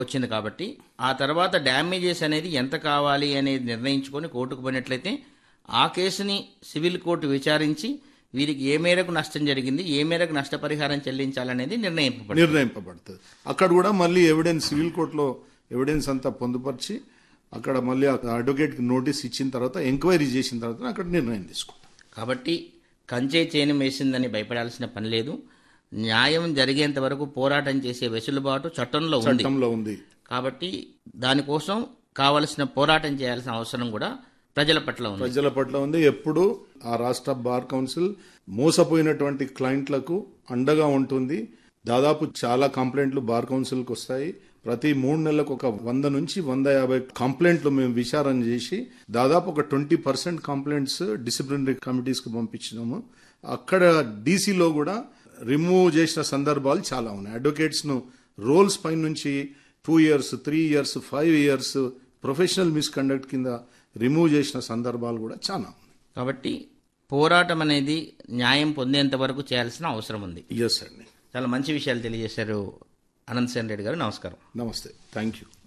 వచ్చింది కాబట్టి ఆ తర్వాత డ్యామేజెస్ అనేది ఎంత కావాలి అనేది నిర్ణయించుకొని కోర్టుకు పోయినట్లయితే ఆ కేసుని సివిల్ కోర్టు విచారించి వీరికి ఏ మేరకు నష్టం జరిగింది ఏ మేరకు నష్టపరిహారం చెల్లించాలనేది నిర్ణయింపబడింది నిర్ణయింపబడుతుంది అక్కడ కూడా మళ్ళీ ఎవిడెన్స్ సివిల్ కోర్టులో ఎవిడెన్స్ అంతా పొందుపరిచి అక్కడ మళ్ళీ అడ్వకేట్కి నోటీస్ ఇచ్చిన తర్వాత ఎంక్వైరీ చేసిన తర్వాత అక్కడ నిర్ణయం తీసుకుంటాం కాబట్టి కంచే చేను వేసిందని భయపడాల్సిన పని లేదు న్యాయం జరిగేంత వరకు పోరాటం చేసే వెసులుబాటు చట్టంలో ఉంది చట్టంలో ఉంది కాబట్టి దానికోసం కావలసిన పోరాటం చేయాల్సిన అవసరం కూడా ప్రజల పట్ల ఉంది ప్రజల పట్ల ఉంది ఎప్పుడు ఆ రాష్ట్ర బార్ కౌన్సిల్ మోసపోయినటువంటి క్లయింట్లకు అండగా ఉంటుంది దాదాపు చాలా కంప్లైంట్లు బార్ కౌన్సిల్కి వస్తాయి ప్రతి మూడు నెలలకు ఒక వంద నుంచి వంద యాభై కంప్లైంట్లు మేము విచారణ చేసి దాదాపు ఒక ట్వంటీ పర్సెంట్ కంప్లైంట్స్ డిసిప్లినరీ కమిటీస్కి పంపించినాము అక్కడ డీసీలో కూడా రిమూవ్ చేసిన సందర్భాలు చాలా ఉన్నాయి అడ్వకేట్స్ను రోల్స్ పై నుంచి two years three years five years professional misconduct కింద రిమూవ్ చేసిన సందర్భాలు కూడా చాలా ఉన్నాయి కాబట్టి పోరాటం అనేది న్యాయం పొందేంత వరకు చేయాల్సిన అవసరం ఉంది ఎస్ అండి చాలా మంచి విషయాలు తెలియజేశారు అనంత్ సేన్ రెడ్డి గారు నమస్కారం నమస్తే థ్యాంక్ యూ